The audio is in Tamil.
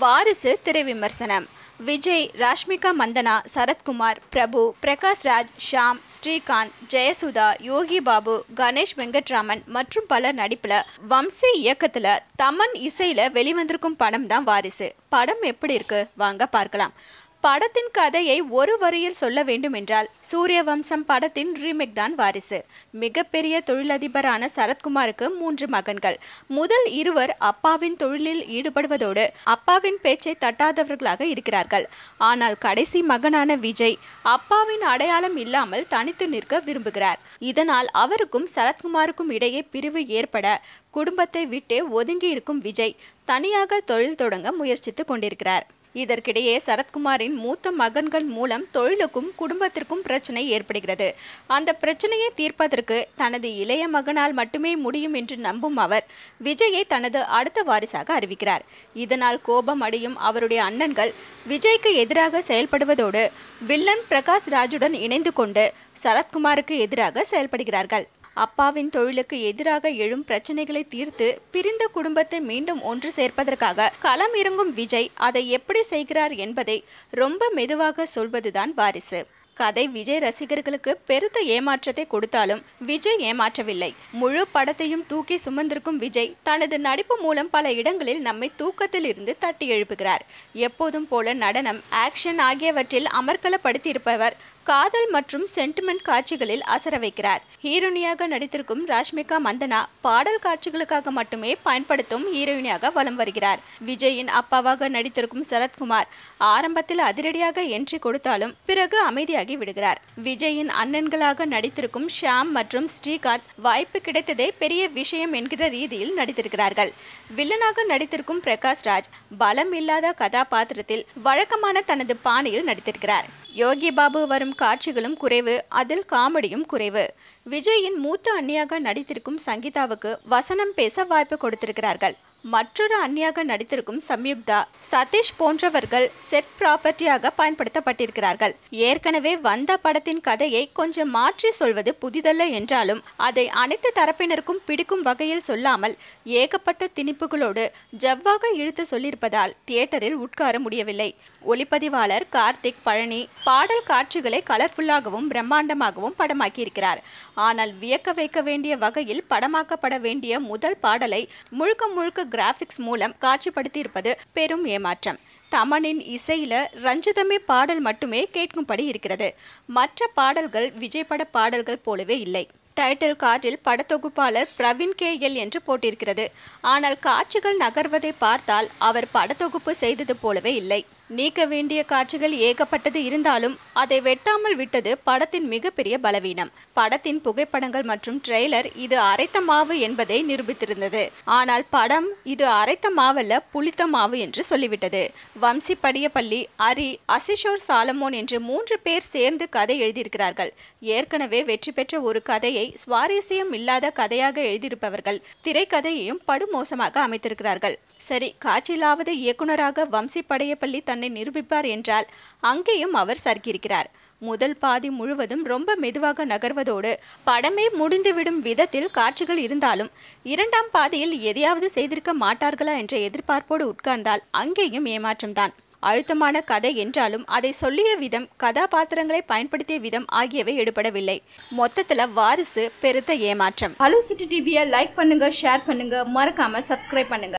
வாரிசு திரை விமர்சனம் விஜய் ராஷ்மிகா மந்தனா சரத்குமார் பிரபு பிரகாஷ் ராஜ் ஷாம் ஸ்ரீகாந்த் ஜெயசுதா யோகி பாபு கணேஷ் வெங்கட்ராமன் மற்றும் பலர் நடிப்புல வம்சி இயக்கத்துல தமன் இசையில வெளிவந்திருக்கும் படம் தான் வாரிசு படம் எப்படி இருக்கு வாங்க பார்க்கலாம் படத்தின் கதையை ஒரு வரியில் சொல்ல வேண்டுமென்றால் சூரிய வம்சம் படத்தின் ரீமேக் தான் வாரிசு மிகப்பெரிய தொழிலதிபரான சரத்குமாருக்கு மூன்று மகன்கள் முதல் இருவர் அப்பாவின் தொழிலில் ஈடுபடுவதோடு அப்பாவின் பேச்சை தட்டாதவர்களாக இருக்கிறார்கள் ஆனால் கடைசி மகனான விஜய் அப்பாவின் அடையாளம் இல்லாமல் தனித்து நிற்க விரும்புகிறார் இதனால் அவருக்கும் சரத்குமாருக்கும் இடையே பிரிவு ஏற்பட குடும்பத்தை விட்டே ஒதுங்கி இருக்கும் விஜய் தனியாக தொழில் தொடங்க முயற்சித்து கொண்டிருக்கிறார் இதற்கிடையே சரத்குமாரின் மூத்த மகன்கள் மூலம் தொழிலுக்கும் குடும்பத்திற்கும் பிரச்சனை ஏற்படுகிறது அந்த பிரச்சனையை தீர்ப்பதற்கு தனது இளைய மகனால் மட்டுமே முடியும் என்று நம்பும் அவர் விஜயை தனது அடுத்த வாரிசாக அறிவிக்கிறார் இதனால் கோபம் அடையும் அவருடைய அண்ணன்கள் விஜய்க்கு எதிராக செயல்படுவதோடு வில்லன் பிரகாஷ் ராஜுடன் இணைந்து கொண்டு சரத்குமாருக்கு எதிராக செயல்படுகிறார்கள் அப்பாவின் தொழிலுக்கு எதிராக எழும் பிரச்சனைகளை தீர்த்து பிரிந்த குடும்பத்தை மீண்டும் ஒன்று சேர்ப்பதற்காக களம் இறங்கும் விஜய் அதை எப்படி செய்கிறார் என்பதை ரொம்ப மெதுவாக சொல்வதுதான் வாரிசு கதை விஜய் ரசிகர்களுக்கு பெருத்த ஏமாற்றத்தை கொடுத்தாலும் விஜய் ஏமாற்றவில்லை முழு படத்தையும் தூக்கி சுமந்திருக்கும் விஜய் தனது நடிப்பு மூலம் பல இடங்களில் நம்மை தூக்கத்தில் இருந்து தட்டி எழுப்புகிறார் எப்போதும் போல நடனம் ஆக்ஷன் ஆகியவற்றில் அமர்க்கலப்படுத்தியிருப்பவர் காதல் மற்றும் சென்டிமெண்ட் காட்சிகளில் அசர வைக்கிறார் ஹீரோனியாக நடித்திருக்கும் ராஷ்மிகா மந்தனா பாடல் காட்சிகளுக்காக மட்டுமே பயன்படுத்தும் ஹீரோயினியாக வலம் வருகிறார் விஜயின் அப்பாவாக நடித்திருக்கும் சரத்குமார் ஆரம்பத்தில் அதிரடியாக என்ட்ரி கொடுத்தாலும் பிறகு அமைதியாகி விடுகிறார் விஜயின் அண்ணன்களாக நடித்திருக்கும் ஷாம் மற்றும் ஸ்ரீகாந்த் வாய்ப்பு கிடைத்ததே பெரிய விஷயம் என்கிற ரீதியில் நடித்திருக்கிறார்கள் வில்லனாக நடித்திருக்கும் பிரகாஷ் ராஜ் பலம் இல்லாத கதாபாத்திரத்தில் வழக்கமான தனது பாணியில் நடித்திருக்கிறார் யோகி பாபு வரும் காட்சிகளும் குறைவு அதில் காமெடியும் குறைவு விஜயின் மூத்த அண்ணியாக நடித்திருக்கும் சங்கீதாவுக்கு வசனம் பேச வாய்ப்பு கொடுத்திருக்கிறார்கள் மற்றொரு அண்ணியாக நடித்திருக்கும் சம்யுக்தா சதீஷ் போன்றவர்கள் செட் ப்ராப்பர்ட்டியாக பயன்படுத்தப்பட்டிருக்கிறார்கள் ஏற்கனவே வந்த படத்தின் கதையை கொஞ்சம் மாற்றி சொல்வது புதிதல்ல என்றாலும் அதை அனைத்து தரப்பினருக்கும் பிடிக்கும் வகையில் சொல்லாமல் ஏகப்பட்ட திணிப்புகளோடு ஜவ்வாக இழுத்து சொல்லியிருப்பதால் தியேட்டரில் உட்கார முடியவில்லை ஒளிப்பதிவாளர் கார்த்திக் பழனி பாடல் காட்சிகளை கலர்ஃபுல்லாகவும் பிரம்மாண்டமாகவும் படமாக்கியிருக்கிறார் ஆனால் வியக்க வைக்க வேண்டிய வகையில் படமாக்கப்பட வேண்டிய முதல் பாடலை முழுக்க முழுக்க கிராபிக்ஸ் மூலம் காட்சிப்படுத்தியிருப்பது பெரும் ஏமாற்றம் தமனின் இசையில ரஞ்சிதமே பாடல் மட்டுமே கேட்கும்படி இருக்கிறது மற்ற பாடல்கள் விஜய் பட பாடல்கள் போலவே இல்லை டைட்டில் கார்டில் படத்தொகுப்பாளர் பிரவீன் கே எல் என்று போட்டிருக்கிறது ஆனால் காட்சிகள் நகர்வதை பார்த்தால் அவர் படத்தொகுப்பு செய்தது போலவே இல்லை நீக்க வேண்டிய காட்சிகள் ஏகப்பட்டது இருந்தாலும் அதை வெட்டாமல் விட்டது படத்தின் மிகப்பெரிய பலவீனம் படத்தின் புகைப்படங்கள் மற்றும் ட்ரெய்லர் இது அரைத்த மாவு என்பதை நிரூபித்திருந்தது ஆனால் படம் இது அரைத்த மாவல்ல புளித்த மாவு என்று சொல்லிவிட்டது வம்சி படியப்பள்ளி அரி அசிஷோர் சாலமோன் என்று மூன்று பேர் சேர்ந்து கதை எழுதியிருக்கிறார்கள் ஏற்கனவே வெற்றி பெற்ற ஒரு கதையை சுவாரஸ்யம் இல்லாத கதையாக எழுதியிருப்பவர்கள் திரைக்கதையையும் படுமோசமாக அமைத்திருக்கிறார்கள் சரி காட்சியிலாவது இயக்குனராக வம்சி படையப்பள்ளி தன்னை நிரூபிப்பார் என்றால் அங்கேயும் அவர் சறுக்கியிருக்கிறார் முதல் பாதி முழுவதும் ரொம்ப மெதுவாக நகர்வதோடு படமே முடிந்துவிடும் விதத்தில் காட்சிகள் இருந்தாலும் இரண்டாம் பாதியில் எதையாவது செய்திருக்க மாட்டார்களா என்ற எதிர்பார்ப்போடு உட்கார்ந்தால் அங்கேயும் ஏமாற்றம்தான் அழுத்தமான கதை என்றாலும் அதை சொல்லிய விதம் கதாபாத்திரங்களை பயன்படுத்திய விதம் ஆகியவை எடுபடவில்லை மொத்தத்துல வாரிசு பெருத்த ஏமாற்றம் ஹலோ சிட்டி டிவியை லைக் பண்ணுங்க ஷேர் பண்ணுங்க மறக்காம சப்ஸ்கிரைப் பண்ணுங்க